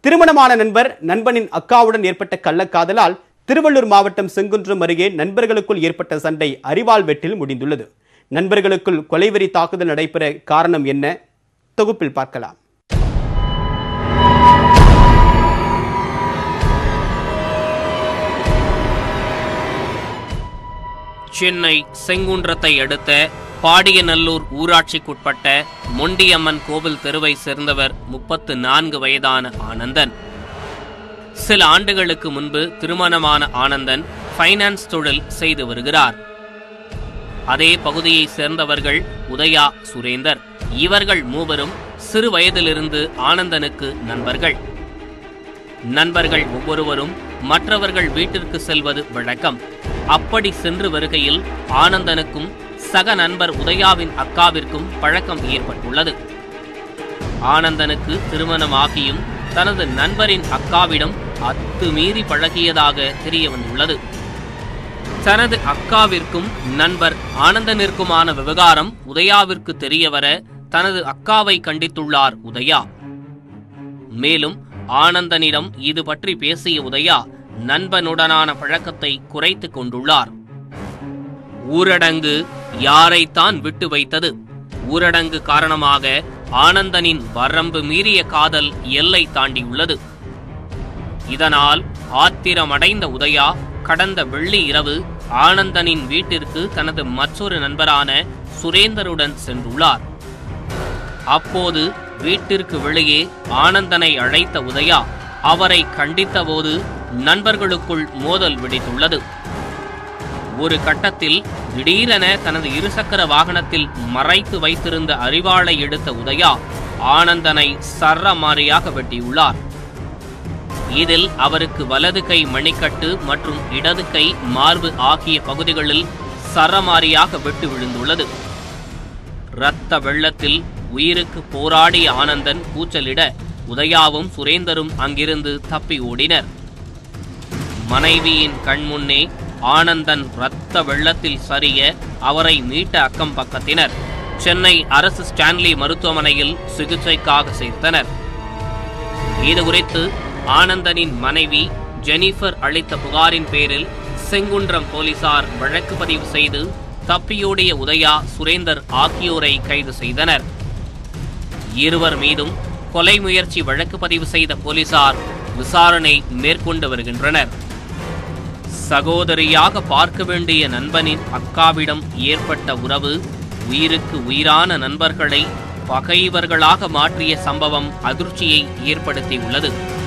திருமணமான நண்பர் நண்பனின் அக்காவுடன் ஏற்பட்ட கள்ளக்காதலால் திருவள்ளூர் மாவட்டம் செங்குன்றம் அருகே நண்பர்களுக்குள் ஏற்பட்ட சண்டை அரிவாள் வெட்டில் முடிந்துள்ளது நண்பர்களுக்குள் கொலைவெறி தாக்குதல் நடைபெற காரணம் என்ன தொகுப்பில் பார்க்கலாம் சென்னை செங்குன்றத்தை அடுத்த பாடியநல்லூர் ஊராட்சிக்குட்பட்ட மொண்டியம்மன் கோவில் தெருவை சேர்ந்தவர் முப்பத்து நான்கு வயதான ஆனந்தன் சில ஆண்டுகளுக்கு முன்பு திருமணமான ஆனந்தன் ஃபைனான்ஸ் தொழில் செய்து வருகிறார் அதே பகுதியைச் சேர்ந்தவர்கள் உதயா சுரேந்தர் இவர்கள் மூவரும் சிறு வயதிலிருந்து ஆனந்தனுக்கு நண்பர்கள் நண்பர்கள் ஒவ்வொருவரும் மற்றவர்கள் வீட்டிற்கு செல்வது வழக்கம் அப்படி சென்று வருகையில் ஆனந்தனுக்கும் சக நண்பர் உதயாவின் அக்காவிற்கும் பழக்கம் ஏற்பட்டுள்ளது ஆனந்தனுக்கு திருமணமாகியும் தனது நண்பரின் அக்காவிடம் அத்துமீறி பழகியதாக தெரிய வந்துள்ளது தனது அக்காவிற்கும் நண்பர் ஆனந்தனிற்குமான விவகாரம் உதயாவிற்கு தெரியவர தனது அக்காவை கண்டித்துள்ளார் உதயா மேலும் ஆனந்தனிடம் இது பற்றி பேசிய உதயா நண்பனுடனான பழக்கத்தை குறைத்துக் கொண்டுள்ளார் ஊரடங்கு யாரைத்தான் விட்டு வைத்தது ஊரடங்கு காரணமாக ஆனந்தனின் வரம்பு மீறிய காதல் எல்லை தாண்டியுள்ளது இதனால் ஆத்திரமடைந்த உதயா கடந்த வெள்ளி இரவு ஆனந்தனின் வீட்டிற்கு தனது மற்றொரு நண்பரான சுரேந்தருடன் சென்றுள்ளார் அப்போது வீட்டிற்கு வெளியே ஆனந்தனை அழைத்த உதயா அவரை கண்டித்தபோது நண்பர்களுக்குள் மோதல் வெடித்துள்ளது ஒரு கட்டத்தில் திடீரென தனது இருசக்கர வாகனத்தில் மறைத்து வைத்திருந்த அரிவாளை எடுத்த உதயா ஆனந்தனை சர்ரமாரியாக வெட்டியுள்ளார் இதில் அவருக்கு வலது கை மணிக்கட்டு மற்றும் இடது கை மார்பு ஆகிய பகுதிகளில் சரமாரியாக வெட்டு விழுந்துள்ளது இரத்த வெள்ளத்தில் உயிருக்கு போராடிய ஆனந்தன் கூச்சலிட உதயாவும் சுரேந்தரும் அங்கிருந்து தப்பி ஓடினர் மனைவியின் கண்முன்னே ஆனந்தன் இரத்த வெள்ளத்தில் சரிய அவரை மீட்ட அக்கம் பக்கத்தினர் சென்னை அரசு ஸ்டான்லி மருத்துவமனையில் சிகிச்சைக்காக சேர்த்தனர் இது குறித்து ஆனந்தனின் மனைவி ஜெனிஃபர் அளித்த புகாரின் பேரில் செங்குன்றம் போலீசார் வழக்கு பதிவு செய்து தப்பியோடிய உதயா சுரேந்தர் ஆகியோரை கைது செய்தனர் இருவர் மீதும் கொலை முயற்சி வழக்கு பதிவு செய்த போலீசார் விசாரணை மேற்கொண்டு வருகின்றனர் சகோதரியாக பார்க்க வேண்டிய நண்பனின் அக்காவிடம் ஏற்பட்ட உறவு உயிருக்கு உயிரான நண்பர்களை பகைவர்களாக மாற்றிய சம்பவம் அதிர்ச்சியை ஏற்படுத்தியுள்ளது